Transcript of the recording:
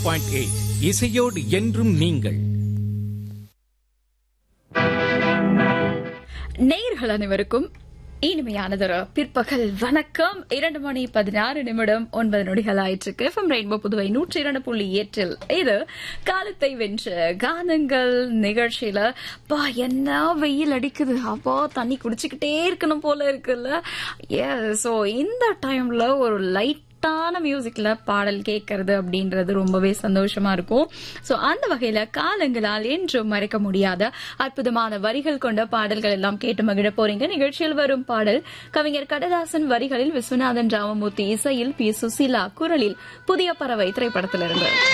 point eight இசையோடு என்றும் நீங்கள் நேயர்கள் அனைவருக்கும் இனிமையானதொரு பிற்பகல் வணக்கம் இரண்டு மணி பதினாறு நிமிடம் ஒன்பது நொடிகள் ஆயிற்றுக்கு எஃப்எம் ரெயின்போ புதுவை நூற்றி இரண்டு புள்ளி எட்டில் இது காலத்தை வென்ற கானங்கள் நிகழ்ச்சியில பா என்ன வெயில் அடிக்குது அப்பா தண்ணி குடிச்சுக்கிட்டே இருக்கணும் போல இருக்குல்ல ஏ சோ இந்த டைம்ல ஒரு லைட் கரெக்டான மியூசிக்ல பாடல் கேட்கறது அப்படின்றது ரொம்பவே சந்தோஷமா இருக்கும் சோ அந்த வகையில காலங்களால் என்றும் மறைக்க முடியாத அற்புதமான வரிகள் கொண்ட பாடல்கள் எல்லாம் கேட்டு மகிழ போறீங்க நிகழ்ச்சியில் வரும் பாடல் கவிஞர் கடதாசன் வரிகளில் விஸ்வநாதன் ராமமூர்த்தி இசையில் பி சுசீலா குரலில் புதிய பறவை திரைப்படத்திலிருந்து